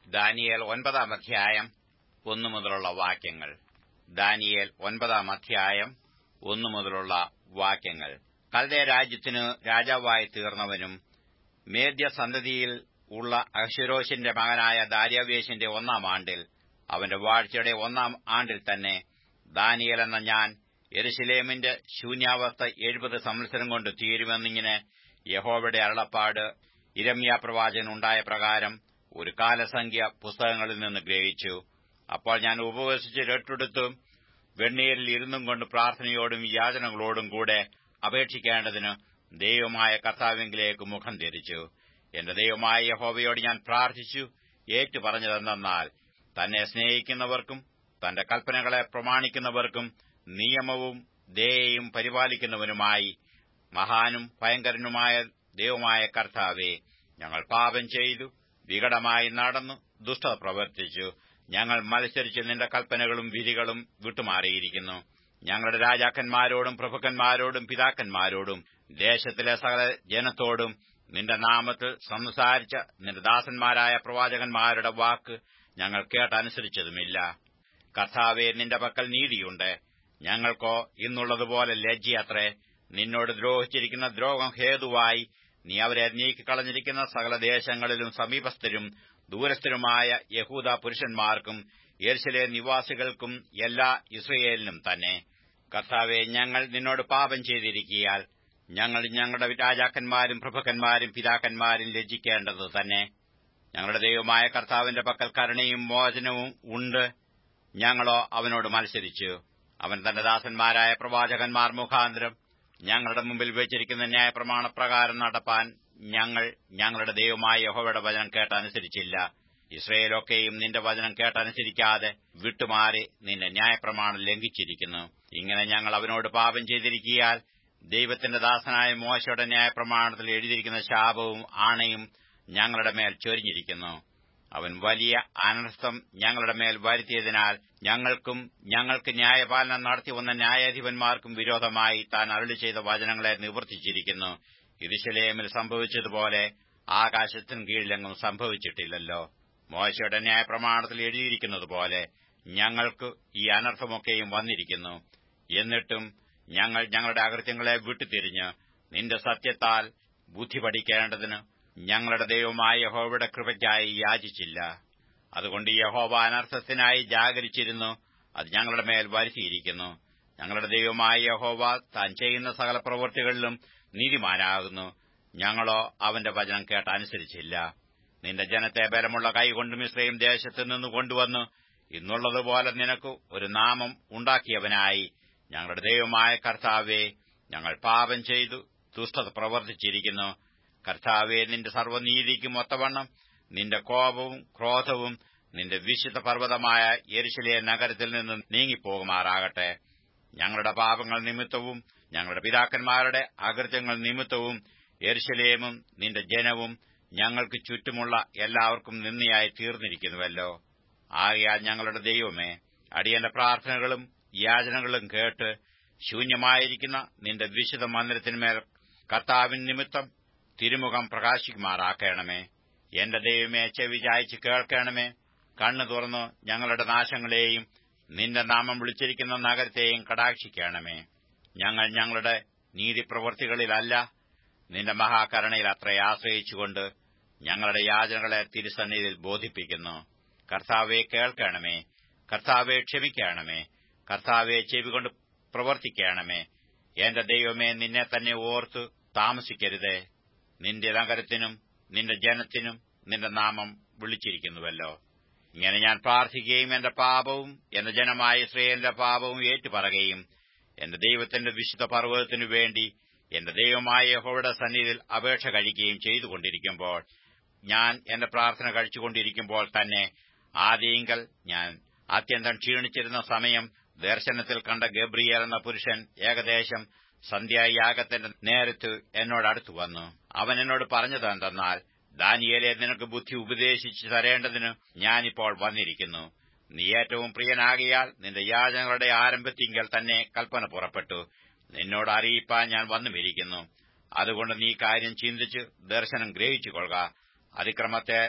Daniel ഒൻപതാം അധ്യായം ഒന്നു മുതലുള്ള വാക്യങ്ങൾ ദാനിയേൽ ഒൻപതാം അധ്യായം ഒന്നു മുതലുള്ള വാക്യങ്ങൾ കൽദയ രാജ്യത്തിനു രാജാവായി തീർന്നവനും മേദ്യസന്തതിയിൽ ഉള്ള അഹ്ശുരോശിന്റെ മകനായ ദാര്യാവേശിന്റെ ഒന്നാം ആണ്ടിൽ അവന്റെ വാഴ്ചയുടെ ഒന്നാം ആണ്ടിൽ തന്നെ ദാനിയേൽ എന്ന ഞാൻ യെരുശലേമിന്റെ ശൂന്യാവസ്ഥ എഴുപത് സംവത്സരം കൊണ്ട് തീരുമെന്നിങ്ങനെ യഹോവയുടെ അരുളപ്പാട് ഇരമ്യ പ്രവാചകനുണ്ടായ പ്രകാരം ഒരു കാലസംഖ്യ പുസ്തകങ്ങളിൽ നിന്ന് ഗ്രഹിച്ചു അപ്പോൾ ഞാൻ ഉപവസിച്ച് രട്ടെടുത്തും വെണ്ണീരിൽ ഇരുന്നും കൊണ്ട് പ്രാർത്ഥനയോടും യാചനകളോടും കൂടെ അപേക്ഷിക്കേണ്ടതിന് ദൈവമായ കർത്താവിംഗിലേക്ക് മുഖം ധരിച്ചു എന്റെ ദൈവമായ യഹോവയോട് ഞാൻ പ്രാർത്ഥിച്ചു ഏറ്റു പറഞ്ഞതെന്നാൽ തന്നെ സ്നേഹിക്കുന്നവർക്കും തന്റെ കൽപ്പനകളെ പ്രമാണിക്കുന്നവർക്കും നിയമവും ദയയും പരിപാലിക്കുന്നവനുമായി മഹാനും ഭയങ്കരനുമായ ദൈവമായ കർത്താവെ ഞങ്ങൾ പാപം ചെയ്തു വികടമായി നടന്നു ദുഷ്ടത പ്രവർത്തിച്ചു ഞങ്ങൾ മത്സരിച്ച് നിന്റെ കൽപ്പനകളും വിധികളും വിട്ടുമാറിയിരിക്കുന്നു ഞങ്ങളുടെ രാജാക്കന്മാരോടും പ്രഭുക്കന്മാരോടും പിതാക്കന്മാരോടും ദേശത്തിലെ സകല ജനത്തോടും നിന്റെ നാമത്തിൽ സംസാരിച്ച നിന്റെ ദാസന്മാരായ പ്രവാചകന്മാരുടെ വാക്ക് ഞങ്ങൾ കേട്ടനുസരിച്ചതുമില്ല കർത്താവെ നിന്റെ പക്കൽ നീതിയുണ്ട് ഞങ്ങൾക്കോ ഇന്നുള്ളതുപോലെ ലജ്ജയത്രേ നിന്നോട് ദ്രോഹിച്ചിരിക്കുന്ന ദ്രോഹം ഹേതുവായി നീ അവരെ നീക്കിക്കളഞ്ഞിരിക്കുന്ന സകല ദേശങ്ങളിലും സമീപസ്ഥരും ദൂരസ്ഥരുമായ യഹൂദ പുരുഷന്മാർക്കും യെർശലെ നിവാസികൾക്കും എല്ലാ ഇസ്രയേലിനും തന്നെ കർത്താവെ ഞങ്ങൾ നിന്നോട് പാപം ചെയ്തിരിക്കിയാൽ ഞങ്ങൾ ഞങ്ങളുടെ രാജാക്കന്മാരും പ്രഭുക്കന്മാരും പിതാക്കന്മാരും ലജ്ജിക്കേണ്ടത് തന്നെ ഞങ്ങളുടെ ദൈവമായ കർത്താവിന്റെ പക്കൽ കരുണയും മോചനവും ഉണ്ട് ഞങ്ങളോ അവനോട് മത്സരിച്ചു അവൻ തന്റെ ദാസന്മാരായ പ്രവാചകന്മാർ മുഖാന്തരം ഞങ്ങളുടെ മുമ്പിൽ വെച്ചിരിക്കുന്ന ന്യായപ്രമാണപ്രകാരം നടപ്പാൻ ഞങ്ങൾ ഞങ്ങളുടെ ദൈവമായ യഹോവയുടെ വചനം കേട്ടനുസരിച്ചില്ല ഇസ്രയേലൊക്കെയും നിന്റെ വചനം കേട്ടനുസരിക്കാതെ വിട്ടുമാറി നിന്റെ ന്യായപ്രമാണം ലംഘിച്ചിരിക്കുന്നു ഇങ്ങനെ ഞങ്ങൾ അവനോട് പാപം ചെയ്തിരിക്കിയാൽ ദൈവത്തിന്റെ ദാസനായ മോശയുടെ ന്യായപ്രമാണത്തിൽ എഴുതിയിരിക്കുന്ന ശാപവും ആണയും ഞങ്ങളുടെ മേൽ ചൊരിഞ്ഞിരിക്കുന്നു അവൻ വലിയ അനർത്ഥം ഞങ്ങളുടെ മേൽ വരുത്തിയതിനാൽ ഞങ്ങൾക്കും ഞങ്ങൾക്ക് ന്യായപാലനം നടത്തി വന്ന ന്യായാധിപന്മാർക്കും വിരോധമായി താൻ അരുളി ചെയ്ത വചനങ്ങളെ നിവർത്തിച്ചിരിക്കുന്നു ഇരുശലേമിൽ സംഭവിച്ചതുപോലെ ആകാശത്തിനും കീഴിലെങ്ങും സംഭവിച്ചിട്ടില്ലല്ലോ മോശയുടെ ന്യായപ്രമാണത്തിൽ എഴുതിയിരിക്കുന്നതുപോലെ ഞങ്ങൾക്ക് ഈ അനർത്ഥമൊക്കെയും വന്നിരിക്കുന്നു എന്നിട്ടും ഞങ്ങൾ ഞങ്ങളുടെ അകൃത്യങ്ങളെ വിട്ടുതിരിഞ്ഞ് നിന്റെ സത്യത്താൽ ബുദ്ധി പഠിക്കേണ്ടതിന് ഞങ്ങളുടെ ദൈവമായ യഹോവയുടെ കൃപയ്ക്കായി യാചിച്ചില്ല അതുകൊണ്ട് യഹോവ അനർത്ഥത്തിനായി ജാഗരിച്ചിരുന്നു അത് ഞങ്ങളുടെ മേൽ വരുത്തിയിരിക്കുന്നു ഞങ്ങളുടെ ദൈവമായ യഹോവ താൻ ചെയ്യുന്ന സകല പ്രവൃത്തികളിലും നീതിമാനാകുന്നു ഞങ്ങളോ അവന്റെ വചനം കേട്ടനുസരിച്ചില്ല നിന്റെ ജനത്തെ ബലമുള്ള കൈകൊണ്ടും ഇസ്രയേം ദേശത്തു നിന്ന് കൊണ്ടുവന്നു ഇന്നുള്ളതുപോലെ നിനക്ക് ഒരു നാമം ഉണ്ടാക്കിയവനായി ഞങ്ങളുടെ ദൈവമായ കർത്താവെ ഞങ്ങൾ പാപം ചെയ്തു ദുഷ്ടത പ്രവർത്തിച്ചിരിക്കുന്നു കർത്താവെ നിന്റെ സർവ്വനീതിക്കും ഒത്തവണ്ണം നിന്റെ കോപവും ക്രോധവും നിന്റെ വിശുദ്ധ പർവ്വതമായ യെരുശലേ നഗരത്തിൽ നിന്ന് നീങ്ങിപ്പോകുമാറാകട്ടെ ഞങ്ങളുടെ പാപങ്ങൾ നിമിത്തവും ഞങ്ങളുടെ പിതാക്കന്മാരുടെ അകൃത്യങ്ങൾ നിമിത്തവും യെരുശലേമും നിന്റെ ജനവും ഞങ്ങൾക്ക് ചുറ്റുമുള്ള എല്ലാവർക്കും നിന്നയായി തീർന്നിരിക്കുന്നുവല്ലോ ആകയാൽ ഞങ്ങളുടെ ദൈവമേ അടിയന്റെ പ്രാർത്ഥനകളും യാചനകളും കേട്ട് ശൂന്യമായിരിക്കുന്ന നിന്റെ വിശുദ്ധ മന്ദിരത്തിന്മേൽ കർത്താവിൻ നിമിത്തം തിരുമുഖം പ്രകാശിക്കുമാറാക്കണമേ എന്റെ ദൈവമേ ചെവി ചായച്ച് കേൾക്കണമേ കണ്ണു തുറന്നു ഞങ്ങളുടെ നാശങ്ങളെയും നിന്റെ നാമം വിളിച്ചിരിക്കുന്ന നഗരത്തെയും കടാക്ഷിക്കണമേ ഞങ്ങൾ ഞങ്ങളുടെ നീതിപ്രവൃത്തികളിലല്ല നിന്റെ മഹാകരുണയിൽ അത്ര ആശ്രയിച്ചുകൊണ്ട് ഞങ്ങളുടെ യാചനകളെ തിരുസന്നിധിയിൽ ബോധിപ്പിക്കുന്നു കർത്താവെ കേൾക്കണമേ കർത്താവെ ക്ഷമിക്കണമേ കർത്താവെ ചെവികൊണ്ട് പ്രവർത്തിക്കണമേ എന്റെ ദൈവമേ നിന്നെ തന്നെ ഓർത്തു താമസിക്കരുതേ നിന്റെ നഗരത്തിനും നിന്റെ ജനത്തിനും നിന്റെ നാമം വിളിച്ചിരിക്കുന്നുവല്ലോ ഇങ്ങനെ ഞാൻ പ്രാർത്ഥിക്കുകയും എന്റെ പാപവും എന്റെ ജനമായ ഇസ്രയേലിന്റെ പാപവും ഏറ്റുപറയുകയും എന്റെ ദൈവത്തിന്റെ വിശുദ്ധ പർവ്വതത്തിനു വേണ്ടി എന്റെ ദൈവമായ യഹോവയുടെ സന്നിധിയിൽ അപേക്ഷ കഴിക്കുകയും ചെയ്തുകൊണ്ടിരിക്കുമ്പോൾ ഞാൻ എന്റെ പ്രാർത്ഥന കഴിച്ചുകൊണ്ടിരിക്കുമ്പോൾ തന്നെ ആദ്യങ്കൽ ഞാൻ അത്യന്തം ക്ഷീണിച്ചിരുന്ന സമയം ദർശനത്തിൽ കണ്ട ഗബ്രിയേൽ എന്ന പുരുഷൻ ഏകദേശം സന്ധ്യായാഗത്തിന്റെ നേരത്ത് എന്നോടടുത്തു വന്നു അവൻ എന്നോട് പറഞ്ഞതെന്തെന്നാൽ ദാനിയേലെ നിനക്ക് ബുദ്ധി ഉപദേശിച്ചു തരേണ്ടതിന് ഞാനിപ്പോൾ വന്നിരിക്കുന്നു നീ ഏറ്റവും പ്രിയനാകിയാൽ നിന്റെ യാചനകളുടെ ആരംഭത്തിങ്കൽ തന്നെ കൽപ്പന പുറപ്പെട്ടു നിന്നോട് അറിയിപ്പാൻ ഞാൻ വന്നുമിരിക്കുന്നു അതുകൊണ്ട് നീ കാര്യം ചിന്തിച്ച് ദർശനം ഗ്രഹിച്ചുകൊള്ളുക അതിക്രമത്തെ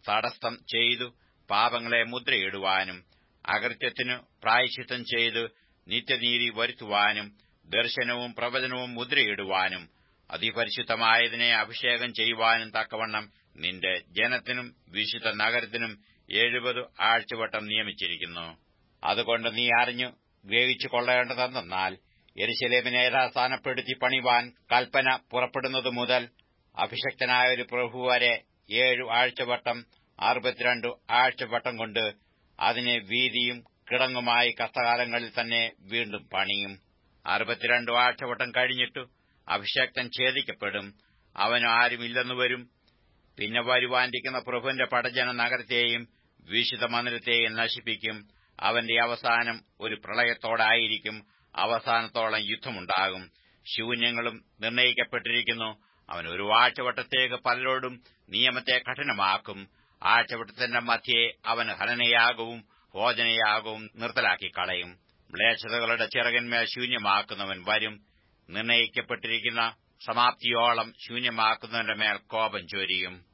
തടസ്സം ചെയ്തു പാപങ്ങളെ മുദ്രയിടുവാനും അകൃത്യത്തിനു പ്രായശ്ചിത്തം ചെയ്ത് നിത്യനീതി വരുത്തുവാനും ദർശനവും പ്രവചനവും മുദ്രയിടുവാനും അതിപരിശുദ്ധമായതിനെ അഭിഷേകം ചെയ്യുവാനും തക്കവണ്ണം നിന്റെ ജനത്തിനും വിശുദ്ധ നഗരത്തിനും എഴുപത് ആഴ്ചവട്ടം നിയമിച്ചിരിക്കുന്നു അതുകൊണ്ട് നീ അറിഞ്ഞു ഗ്രഹിച്ചു കൊള്ളേണ്ടതെന്നാൽ യെരുശലേമിനെ യഥാസ്ഥാനപ്പെടുത്തി പണിവാൻ കൽപ്പന പുറപ്പെടുന്നതു മുതൽ അഭിഷക്തനായ ഒരു പ്രഭു വരെ ഏഴു ആഴ്ചവട്ടം അറുപത്തിരണ്ട് ആഴ്ചവട്ടം കൊണ്ട് അതിനെ വീതിയും കിടങ്ങുമായി കഷ്ടകാലങ്ങളിൽ തന്നെ വീണ്ടും പണിയും അറുപത്തിരണ്ടു ആഴ്ചവട്ടം കഴിഞ്ഞിട്ടു അഭിഷക്തൻ ഛേദിക്കപ്പെടും അവന് ആരുമില്ലെന്നു വരും പിന്നെ വരുവാനിരിക്കുന്ന പ്രഭുവിന്റെ പടജന നഗരത്തെയും വിശുദ്ധ മന്ദിരത്തെയും നശിപ്പിക്കും അവന്റെ അവസാനം ഒരു പ്രളയത്തോടായിരിക്കും അവസാനത്തോളം യുദ്ധമുണ്ടാകും ശൂന്യങ്ങളും നിർണയിക്കപ്പെട്ടിരിക്കുന്നു അവൻ ഒരു ആഴ്ചവട്ടത്തേക്ക് പലരോടും നിയമത്തെ കഠിനമാക്കും ആഴ്ചവട്ടത്തിന്റെ മധ്യേ അവൻ ഹനനയാകവും ഭോജനയാകവും നിർത്തലാക്കി കളയും മ്ലേച്ഛതകളുടെ ചിറകന്മേൽ ശൂന്യമാക്കുന്നവൻ വരും നിർണയിക്കപ്പെട്ടിരിക്കുന്ന സമാപ്തിയോളം ശൂന്യമാക്കുന്നവന്റെ മേൽ കോപം ചൊരിയും